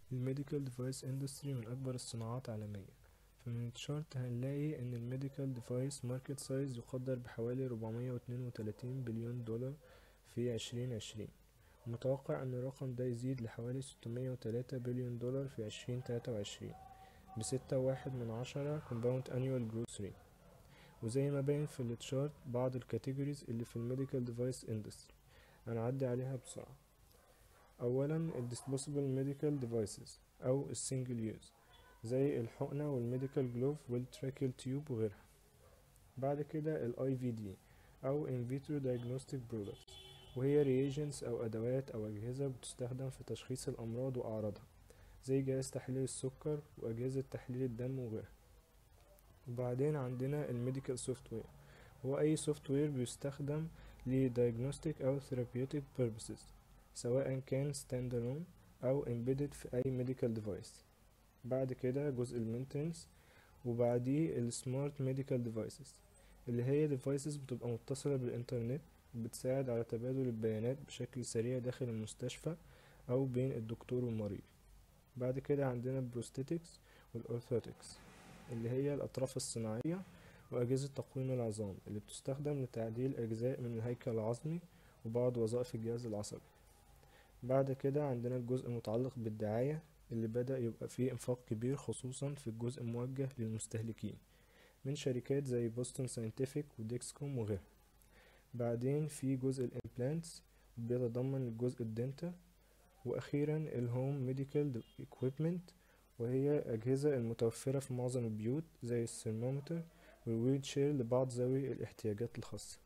الميديكال ديفايس اندستري من اكبر الصناعات عالميا فمن الشارت هنلاقي ان الميديكال ديفايس ماركت سايز يقدر بحوالي 432 بليون دولار في 2020 ومتوقع ان الرقم ده يزيد لحوالي 603 بليون دولار في 2023 بستة واحد من عشرة compound annual growth rate وزي ما باين في التشارت بعض الكاتيجوريز اللي في الميديكال ديفايس اندستري هنعدي عليها بسرعة اولا ال disposable medical devices او السنجل يوز زي الحقنة والميديكال جلوف والتراكيال تيوب وغيرها بعد كده ال IVD او in vitro diagnostic products وهي reagents او ادوات او اجهزة بتستخدم في تشخيص الامراض واعراضها زي جهاز تحليل السكر واجهزة تحليل الدم وغيرها وبعدين عندنا الميديكال سوفت وير هو اي سوفت وير بيستخدم ل diagnostic او therapeutic purposes سواء كان standalone او embedded في اي medical device بعد كده جزء المينتنس وبعديه السمارت ميديكال ديفايسز اللي هي ديفايسز بتبقى متصلة بالإنترنت بتساعد على تبادل البيانات بشكل سريع داخل المستشفى أو بين الدكتور والمريض بعد كده عندنا البروستيتكس والأورثوتكس اللي هي الأطراف الصناعية وأجهزة تقويم العظام اللي بتستخدم لتعديل أجزاء من الهيكل العظمي وبعض وظائف الجهاز العصبي بعد كده عندنا الجزء المتعلق بالدعاية اللي بدأ يبقى فيه إنفاق كبير خصوصا في الجزء الموجه للمستهلكين من شركات زي بوستون ساينتفك وديكسكوم وغيرها بعدين في جزء الامبلانتس بيتضمن الجزء الدنتال وأخيرا الهوم ميديكال equipment وهي أجهزة المتوفرة في معظم البيوت زي الثرمومتر والويل شير لبعض ذوي الاحتياجات الخاصة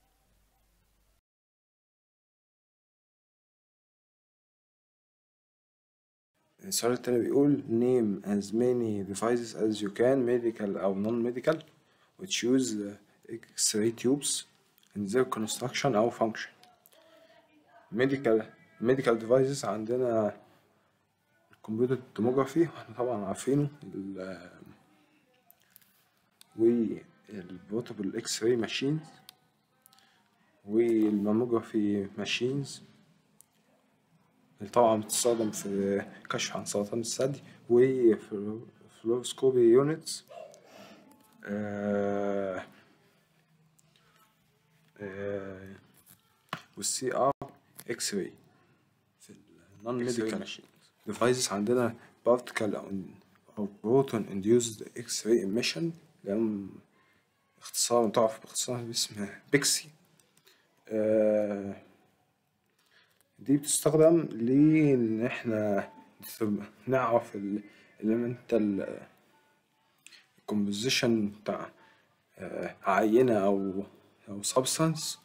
السؤال التاني بيقول name as many devices as you can medical أو non medical which use X-ray tubes in their construction أو function medical medical devices عندنا الكمبيوتر التوموجرافي واحنا طبعا عارفينه ال والبورتبل اكس راي ماشينز والماموجرافي ماشينز اللي طبعا بتستخدم في كشف عن سرطان الثدي وفلوروسكوبي يونتس والسي ار اكس راي في النون ميديكال ماشين ديفايسز عندنا بارتيكال او او بروتون انديوزد اكس راي ايميشن اللي هم اختصار تعرف باختصار باسم بيكسي آه دي بتستخدم لإن إحنا نعرف الإليمنتال كومبوزيشن بتاع عينة أو أو سبستانس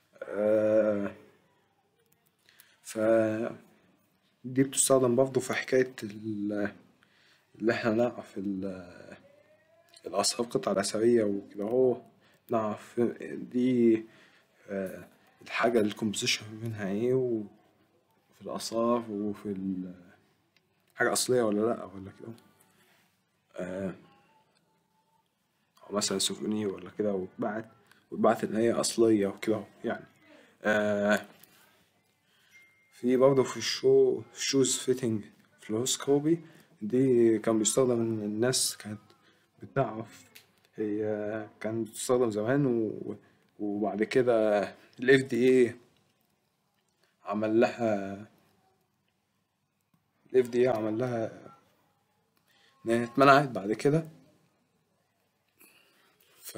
ف دي بتستخدم برضه في حكاية اللي إحنا نعرف الآثار القطع الأثرية وكده هو نعرف دي الحاجة الكومبوزيشن منها ايه و في الآثار وفي ال حاجة أصلية ولا لأ ولا كده آه أو مثلا سوفونير ولا كده واتبعت واتبعت إن هي أصلية وكده يعني آه في برضه في الشو شوز فيتنج فلوسكوبي دي كان بيستخدم إن الناس كانت بتعرف هي كانت بتستخدم زمان و... وبعد كده ال FDA عمل لها ال FDA عمل لها إن هي اتمنعت بعد كده ف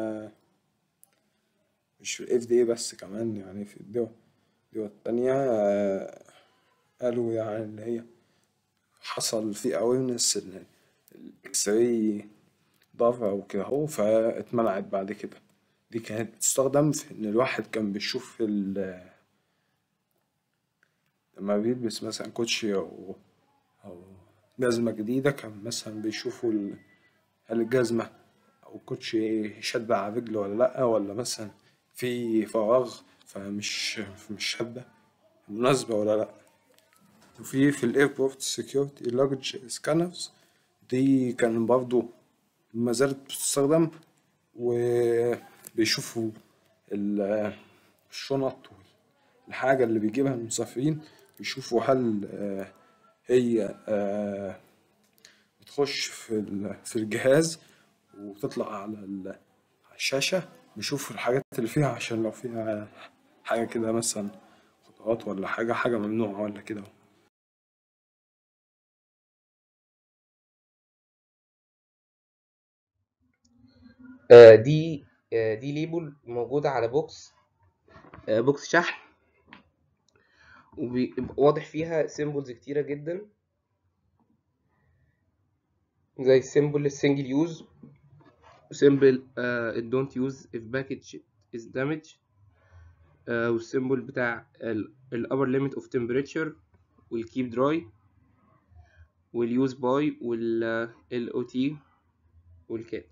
مش في ال FDA بس كمان يعني في الدول الدول التانية قالوا يعني إن هي حصل في awareness إن الإكس راي ضار وكده أهو فاتمنعت بعد كده دي كانت بتستخدم في إن الواحد كان بيشوف ال لما بيلبس مثلا كوتشي أو أو جزمة جديدة كان مثلا بيشوفوا ال... هل الجزمة أو الكوتشي شد على رجله ولا لأ ولا مثلا في فراغ فمش مش شادة مناسبة ولا لأ وفي في الإيربورت سكيورتي لارج سكانرز دي كان برضه ما زالت بتستخدم وبيشوفوا الشنط والحاجة اللي بيجيبها المسافرين يشوفوا هل هي آه، بتخش في ال- في الجهاز وتطلع على ال- على الشاشة بشوف الحاجات اللي فيها عشان لو فيها حاجة كده مثلا خطوات ولا حاجة حاجة ممنوعة ولا كده آه، دي آه، دي ليبل موجودة على بوكس آه، بوكس شحن وبيبقى واضح فيها سيمبلز كتيرة جدا زي سيمبل السنجل يوز وسيمبل الدونت يوز if package is damaged آه، والسيمبل بتاع الأبر ليميت اوف temperature والكيب دراي واليوز باي وال او تي والكات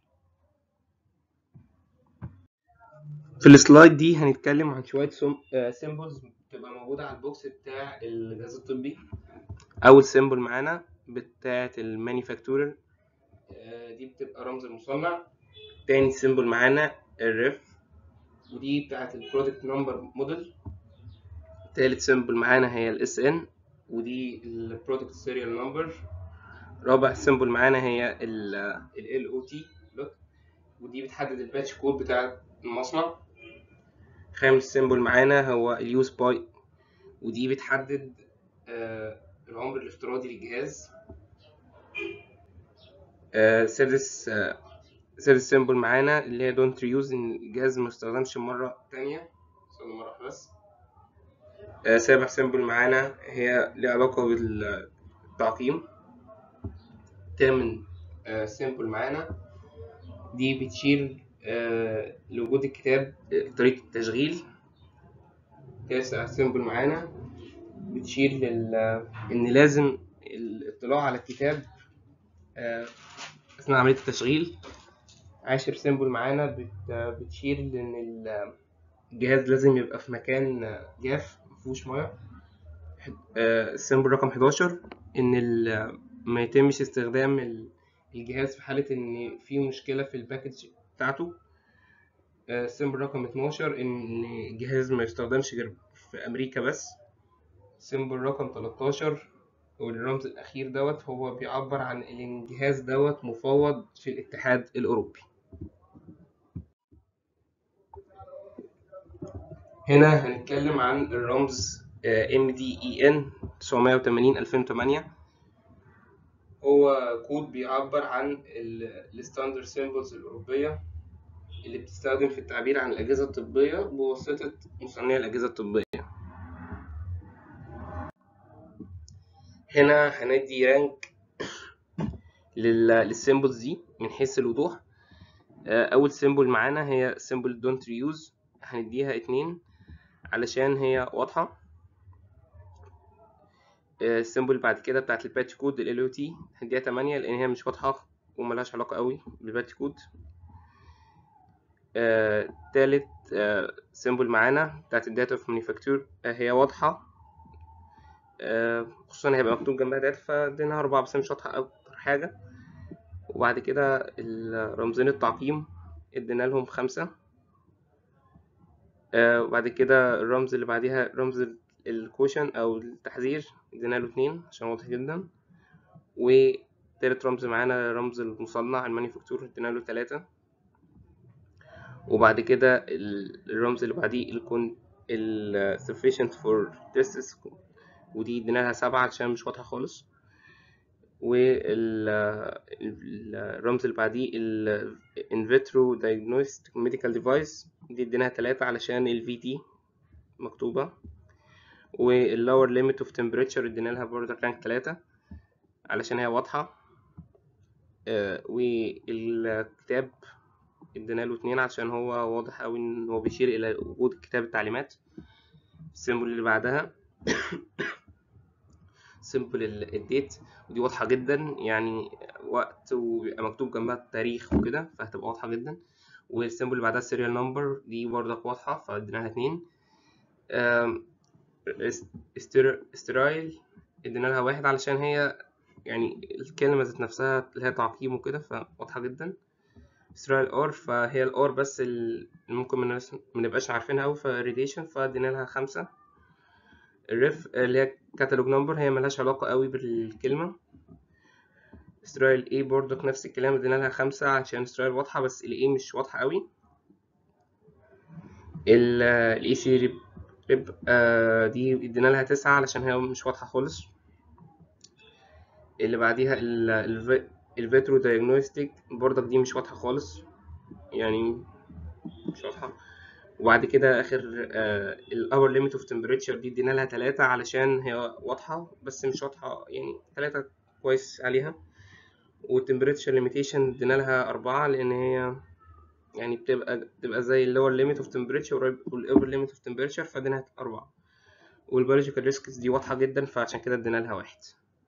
في السلايد دي هنتكلم عن شوية سيمبلز بتبقى موجودة على البوكس بتاع الجهاز الطبي أول سيمبل معانا بتاعة المانيفاكتورر دي بتبقى رمز المصنع تاني سيمبل معانا الريف ودي بتاعة البرودكت نمبر موديل تالت سيمبل معانا هي الاس ان ودي البرودكت سيريال نمبر رابع سيمبل معانا هي ال او تي ودي بتحدد الباتش كود بتاع المصنع خامس سيمبل معانا هو اليوز باي ودي بتحدد آه العمر الافتراضي للجهاز آه سادس آه سادس سيمبل معانا اللي هي دونت ريوز ان الجهاز ما يستخدمش مرة تانية يستخدم مرة واحدة بس آه سابع سيمبل معانا هي ليها علاقة بالتعقيم تامن آه سيمبل معانا دي بتشير آه لوجود الكتاب آه، طريقة التشغيل تاسع سيمبل معانا بتشير لل إن لازم الاطلاع على الكتاب آه، أثناء عملية التشغيل عاشر سيمبل معانا بت... بتشير لأن ال- الجهاز لازم يبقى في مكان آه، جاف مفيهوش مية آه، السيمبل رقم 11 إن ال... ما يتمش استخدام ال- الجهاز في حالة إن في مشكلة في الباكج بتاعته آه، السيمبل رقم 12 إن الجهاز ما يستخدمش غير في أمريكا بس سيمبل رقم 13 والرمز الأخير دوت هو بيعبر عن إن الجهاز دوت مفوض في الاتحاد الأوروبي هنا هنتكلم عن الرمز MDEN 980 2008 هو كود بيعبر عن الستاندرد سيمبلز الأوروبية اللي بتستخدم في التعبير عن الأجهزة الطبية بواسطة مصنعي الأجهزة الطبية هنا هندي رانك للسيمبلز دي من حيث الوضوح آه، أول سيمبل معانا هي سيمبل دونت ريوز هنديها اتنين علشان هي واضحة آه، السيمبل بعد كده بتاعت الباتش كود ال او تي هنديها تمانية لأن هي مش واضحة وملهاش علاقة قوي بالباتش كود آه، تالت سيمبل معانا بتاعت الداتا اوف مانيفاكتور هي واضحة آه، خصوصا هيبقى مكتوب جنبها داتا فاديناها أربعة بس مش واضحة أكتر حاجة وبعد كده ال- رمزين التعقيم ادينا لهم خمسة آه، وبعد كده الرمز اللي بعديها رمز الكوشن أو التحذير ادينا له اتنين عشان واضح جدا وتالت رمز معانا رمز المصنع المانيفاكتور ادينا له تلاتة وبعد كده ال- الرمز اللي بعديه الكون ال sufficient for tests ودي ادينا لها سبعة عشان مش واضحة خالص والرمز اللي بعديه ال in vitro diagnostic medical device دي اديناها تلاتة علشان ال VT مكتوبة وال lower limit of temperature ادينا لها برضه رانك تلاتة علشان هي واضحة آه، والكتاب ادينا له اتنين عشان هو واضح أوي إن هو بيشير إلى وجود كتاب التعليمات السيمبل اللي بعدها سيمبل الديت ودي واضحة جدا يعني وقت وبيبقى مكتوب جنبها التاريخ وكده فهتبقى واضحة جدا والسيمبل اللي بعدها السيريال نمبر دي برضك واضحة فادينا لها اتنين آم، است- استر- استرايل ادينا لها واحد علشان هي يعني الكلمة ذات نفسها اللي هي تعقيم وكده فواضحة جدا استرايل ار فهي الار بس اللي ممكن منبقاش عارفينها أوي فريديشن فادينا لها خمسة الريف اللي هي كاتالوج نمبر هي ملهاش علاقة قوي بالكلمة استرايل A برضك نفس الكلام ادينا لها خمسة عشان استرايل واضحة بس ال A مش واضحة قوي ال ال EC ريب ريب آه دي ادينا لها تسعة علشان هي مش واضحة خالص اللي بعديها ال ال الفيترو دايجنوستيك برضك دي مش واضحة خالص يعني مش واضحة وبعد كده آخر ال upper limit of temperature دي ادينا لها تلاتة علشان هي واضحة بس مش واضحة يعني تلاتة كويس عليها والtemperature limitation ادينا لها أربعة لأن هي يعني بتبقى بتبقى زي ال lower limit of temperature وال upper limit of temperature فادينا أربعة والbiological risks دي واضحة جدا فعشان كده ادينا لها واحد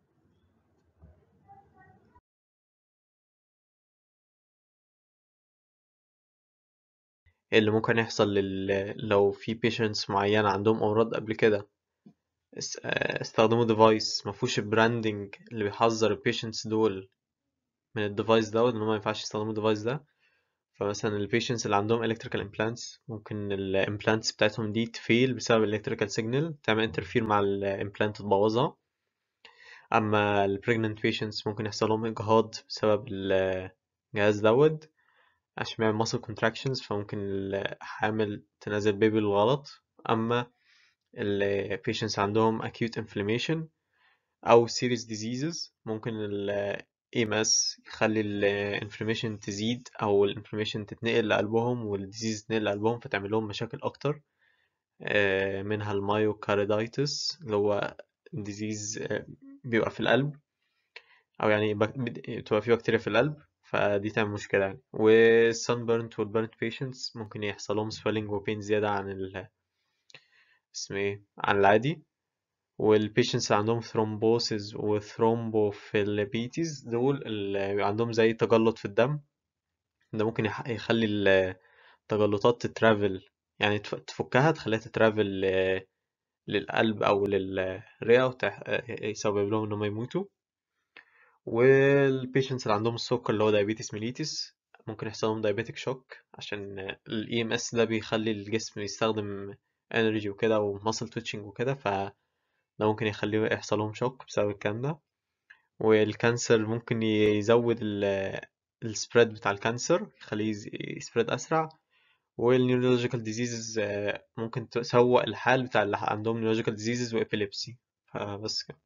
اللي ممكن يحصل لل... لو في patients معينة عندهم أمراض قبل كده اس- آه، استخدموا device مفهوش البراندنج اللي بيحذر ال patients دول من الديفايس ده وإن هما مينفعش يستخدموا الديفايس ده فمثلا ال patients اللي عندهم electrical implants ممكن ال implants بتاعتهم دي تفيل بسبب ال electrical signal تعمل interfere مع ال implant تبوظها أما ال pregnant patients ممكن يحصل لهم إجهاض بسبب الجهاز دوت عشان بيعمل muscle contractions فممكن الحامل تنزل بيبي الغلط أما ال patients عندهم acute inflammation أو serious diseases ممكن ال EMS يخلي ال inflammation تزيد أو ال inflammation تتنقل لقلبهم وال disease تتنقل لقلبهم فتعمل لهم مشاكل أكتر آه، منها المايوكاردايتس اللي هو disease آه، بيبقى في القلب أو يعني بك- بتبقى في بكتيريا في القلب فدي تعمل مشكلة يعني و sunburnt وال burnt patients ممكن يحصل لهم swelling و pain زيادة عن ال اسمه ايه عن العادي والبيشنتس اللي عندهم ثرومبوسيس وثرومبوفيليبيتيز دول اللي بيبقى عندهم زي تجلط في الدم ده ممكن يح- يخلي التجلطات تترافل يعني تف- تفكها تخليها تترافل ل- للقلب أو للرئة ويسبب لهم إنهم يموتوا والبيشنتس اللي عندهم السكر اللي هو diabetes mellitus ممكن يحصل لهم diabetic shock عشان ال EMS ده بيخلي الجسم يستخدم energy وكده و muscle twitching وكده فده ممكن يخليه يحصل لهم شوك بسبب الكلام ده والكانسر ممكن يزود ال السبريد بتاع الكانسر يخليه يسبريد أسرع والنيورولوجيكال ديزيزز ممكن تسوء الحال بتاع اللي عندهم نيورولوجيكال ديزيزز وإبيليبسي فبس كده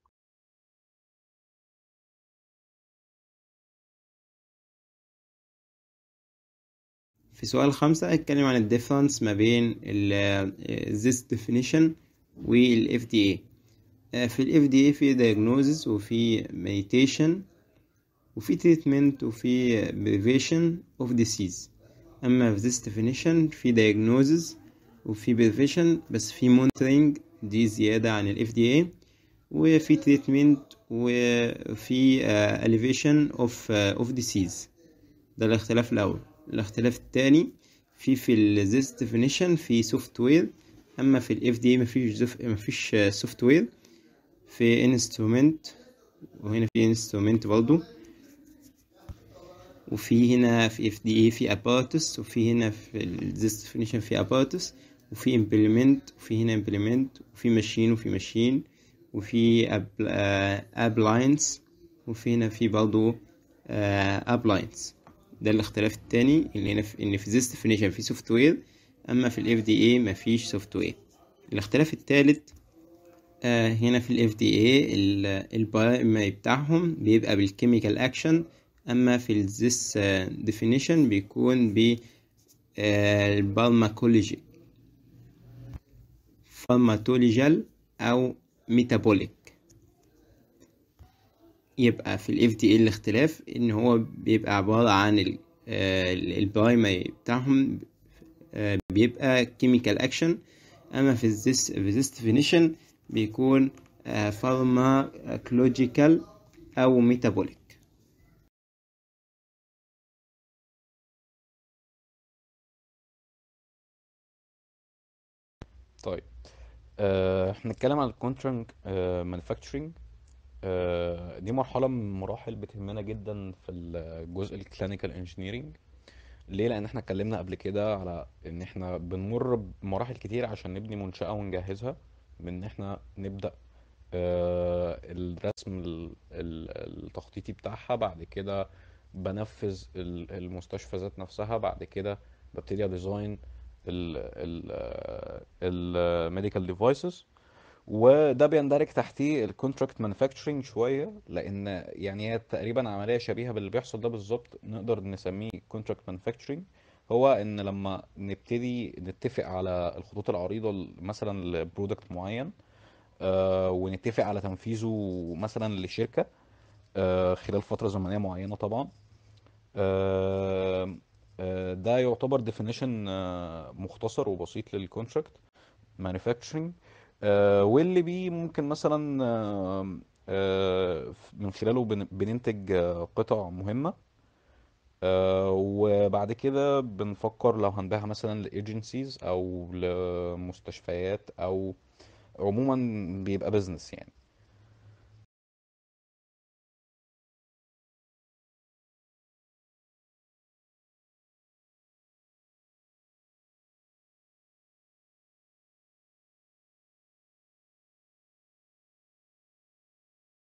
في سؤال خمسة اتكلم عن الديفرنس ما بين ال this definition وال FDA آه، في ال FDA في diagnosis وفي meditation وفي treatment وفي prevention of disease أما في this definition في diagnosis وفي prevention بس في monitoring دي زيادة عن ال FDA وفي treatment وفي آه، elevation of آه، of disease ده الاختلاف الأول الاختلاف التاني في في ال this definition في سوفت وير أما في ال FDA مفيش زف... مفيش سوفت وير في instrument وهنا في instrument برضو وفي هنا في FDA في apparatus وفي هنا في ال this definition في apparatus وفي implement وفي هنا implement وفي machine وفي machine وفي app- آه، appliance وفي هنا في برضو آه، appliance ده الاختلاف التاني اللي هنا في ان في this definition في سوفت وير اما في ال FDA مفيش سوفت وير الاختلاف التالت آه هنا في ال FDA البرايمري بتاعهم بيبقى بالكيميكال اكشن اما في ال this آه، definition بيكون ب البارماكولوجي فارماتولوجيال او ميتابوليك يبقى في ال FDA الاختلاف ان هو بيبقى عبارة عن ال- آه، البرايمري بتاعهم آه، بيبقى chemical action اما في this في this definition بيكون آه، pharmacological او metabolic طيب آه، احنا هنتكلم عن الكونتراكت مانيفاكتشرنج دي مرحلة من المراحل بتهمنا جدا في الجزء الكلينيكال انجينيرينج ليه لان احنا اتكلمنا قبل كده على ان احنا بنمر بمراحل كتير عشان نبني منشأة ونجهزها من ان احنا نبدأ آه، الرسم ال- ال- التخطيطي بتاعها بعد كده بنفذ ال- المستشفى ذات نفسها بعد كده ببتدي اديزاين الميديكال ديفايسز وده بيندرج تحتيه الكونتراكت مانيفاكتشرنج شويه لان يعني هي تقريبا عمليه شبيهه باللي بيحصل ده بالظبط نقدر نسميه كونتراكت مانيفاكتشرنج هو ان لما نبتدي نتفق على الخطوط العريضه ل- مثلا لبرودكت معين آه، ونتفق على تنفيذه مثلا لشركه آه، خلال فتره زمنيه معينه طبعا آه، آه، ده يعتبر definition آه، مختصر وبسيط للكونتراكت مانيفاكتشرنج واللي بيه ممكن مثلا آه، آه، من خلاله بن- بننتج آه، قطع مهمة آه، وبعد كده بنفكر لو هنبيعها مثلا لايجنسيز او لمستشفيات او عموما بيبقى بزنس يعني